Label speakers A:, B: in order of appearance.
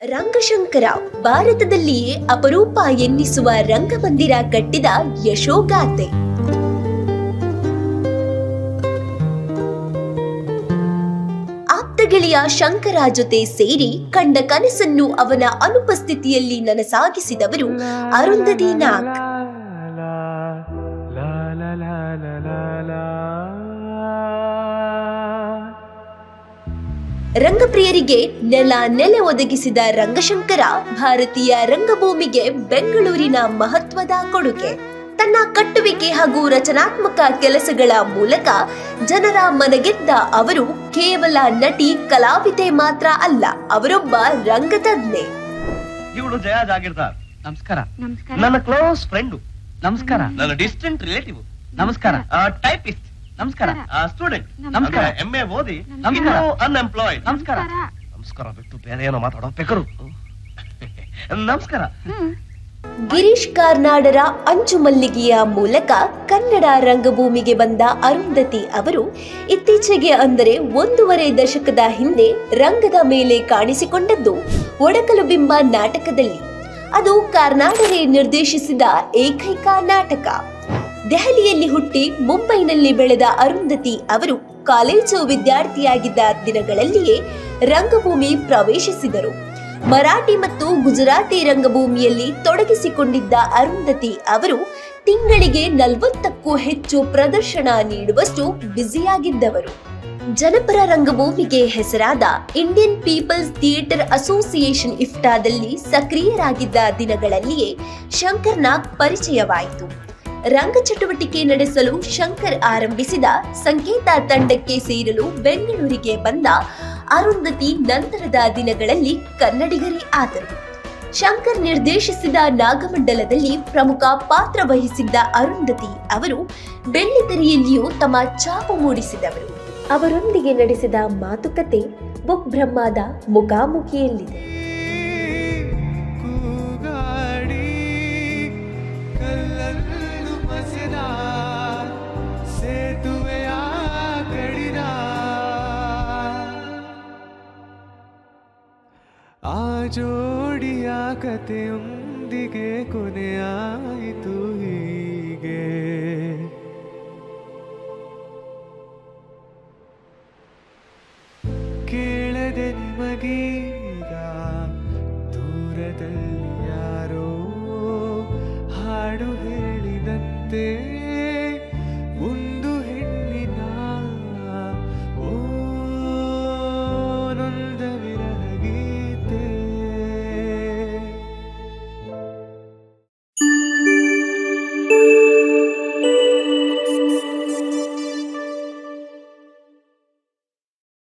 A: ರಂಗಶಂಕರ ಭಾರತದಲ್ಲಿಯೇ ಅಪರೂಪ ಎನ್ನಿಸುವ ರಂಗಮಂದಿರ ಕಟ್ಟಿದ ಯಶೋಗಾಥೆ ಆಪ್ತಗೆಳೆಯ ಶಂಕರ ಜೊತೆ ಸೇರಿ ಕಂಡ ಕನಸನ್ನು ಅವನ ಅನುಪಸ್ಥಿತಿಯಲ್ಲಿ ನನಸಾಗಿಸಿದವರು ಅರುಂಧತಿ ನಾಗ್ ರಂಗಪ್ರಿಯರಿಗೆ ನೆಲ ನೆಲೆ ಒದಗಿಸಿದ ರಂಗಶಂಕರ ಭಾರತೀಯ ರಂಗಭೂಮಿಗೆ ಬೆಂಗಳೂರಿನ ಮಹತ್ವದ ಕೊಡುಗೆ ತನ್ನ ಕಟ್ಟುವಿಕೆ ಹಾಗೂ ರಚನಾತ್ಮಕ ಕೆಲಸಗಳ ಮೂಲಕ ಜನರ ಮನಗೆದ್ದ ಅವರು ಕೇವಲ ನಟಿ ಕಲಾವಿದೆ ಮಾತ್ರ ಅಲ್ಲ ಅವರೊಬ್ಬ ರಂಗತಜ್ಞೆ
B: ಇವಳು ಜಯ ಜಾಗಿರ್ದಾರ್
C: ನಮಸ್ಕಾರ
D: ನಮಸ್ಕಾರ
B: ನನ್ನ ಕ್ಲೋಸ್ ಫ್ರೆಂಡ್
C: ನಮಸ್ಕಾರ
B: ನನ್ನ ಡಿಸ್ಟೆಂಟ್ ರಿಲೇಟಿವ್
C: ನಮಸ್ಕಾರ
B: ಟೈಪಿಸ್ಟ್
C: ನಮಸ್ಕಾರ
B: ಸ್ಟೂಡೆಂಟ್
C: ನಮಸ್ಕಾರ.
B: ಎಂ ಎ ಓದಿ
C: ನಮಸ್ಕಾರ.
B: ಅನ್ಎಂಪ್ಲಾಯ್ಡ್
C: ನಮಸ್ಕಾರ
B: ನಮಸ್ಕಾರ ಬಿಟ್ಟು ಬೇರೆ ಏನೋ ಮಾತಾಡೋ ಪೆಕರು ನಮಸ್ಕಾರ
A: ಗಿರೀಶ್ ಕಾರ್ನಾಡರ ಅಂಚು ಮಲ್ಲಿಗೆಯ ಮೂಲಕ ಕನ್ನಡ ರಂಗಭೂಮಿಗೆ ಬಂದ ಅರುಂಧತಿ ಅವರು ಇತ್ತೀಚೆಗೆ ಅಂದರೆ ಒಂದೂವರೆ ದಶಕದ ಹಿಂದೆ ರಂಗದ ಮೇಲೆ ಕಾಣಿಸಿಕೊಂಡದ್ದು ಒಡಕಲು ಬಿಂಬ ನಾಟಕದಲ್ಲಿ ಅದು ಕಾರ್ನಾಡರೇ ನಿರ್ದೇಶಿಸಿದ ಏಕೈಕ ನಾಟಕ ದೆಹಲಿಯಲ್ಲಿ ಹುಟ್ಟಿ ಮುಂಬೈನಲ್ಲಿ ಬೆಳೆದ ಅರುಂಧತಿ ಅವರು ಕಾಲೇಜು ವಿದ್ಯಾರ್ಥಿಯಾಗಿದ್ದ ದಿನಗಳಲ್ಲಿಯೇ ರಂಗಭೂಮಿ ಪ್ರವೇಶಿಸಿದರು ಮರಾಠಿ ಮತ್ತು ಗುಜರಾತಿ ರಂಗಭೂಮಿಯಲ್ಲಿ ತೊಡಗಿಸಿಕೊಂಡಿದ್ದ ಅರುಂಧತಿ ಅವರು ತಿಂಗಳಿಗೆ ನಲವತ್ತಕ್ಕೂ ಹೆಚ್ಚು ಪ್ರದರ್ಶನ ನೀಡುವಷ್ಟು ಬ್ಯುಸಿಯಾಗಿದ್ದವರು ಜನಪರ ರಂಗಭೂಮಿಗೆ ಹೆಸರಾದ ಇಂಡಿಯನ್ ಪೀಪಲ್ಸ್ ಥಿಯೇಟರ್ ಅಸೋಸಿಯೇಷನ್ ಇಫ್ಟಾದಲ್ಲಿ ಸಕ್ರಿಯರಾಗಿದ್ದ ದಿನಗಳಲ್ಲಿಯೇ ಶಂಕರ್ ನಾಗ್ ಪರಿಚಯವಾಯಿತು ರಂಗ ಚಟುವಟಿಕೆ ನಡೆಸಲು ಶಂಕರ್ ಆರಂಭಿಸಿದ ಸಂಕೇತ ತಂಡಕ್ಕೆ ಸೇರಲು ಬೆಂಗಳೂರಿಗೆ ಬಂದ ಅರುಂಧತಿ ನಂತರದ ದಿನಗಳಲ್ಲಿ ಕನ್ನಡಿಗರೇ ಆದರು ಶಂಕರ್ ನಿರ್ದೇಶಿಸಿದ ನಾಗಮಂಡಲದಲ್ಲಿ ಪ್ರಮುಖ ಪಾತ್ರ ವಹಿಸಿದ್ದ ಅರುಂಧತಿ ಅವರು ಬೆಳ್ಳಿತೆರೆಯಲ್ಲಿಯೂ ತಮ್ಮ ಛಾಪು ಮೂಡಿಸಿದವರು ಅವರೊಂದಿಗೆ ನಡೆಸಿದ ಮಾತುಕತೆ ಬುಕ್ ಬ್ರಹ್ಮದ ಮುಖಾಮುಖಿಯಲ್ಲಿದೆ
E: ಕೂಗಾಡಿ ಕಲ್ಲನ್ನು ಮಸೆದ ಸೇತುವೆಯ ಕಡಿದ ಆ ಜೋಡಿಯ ಕಥೆಯೊಂದಿಗೆ ಕೊನೆಯಾಯಿತು ಹೀಗೆ ಕೇಳದೆ ನಿಮಗೀ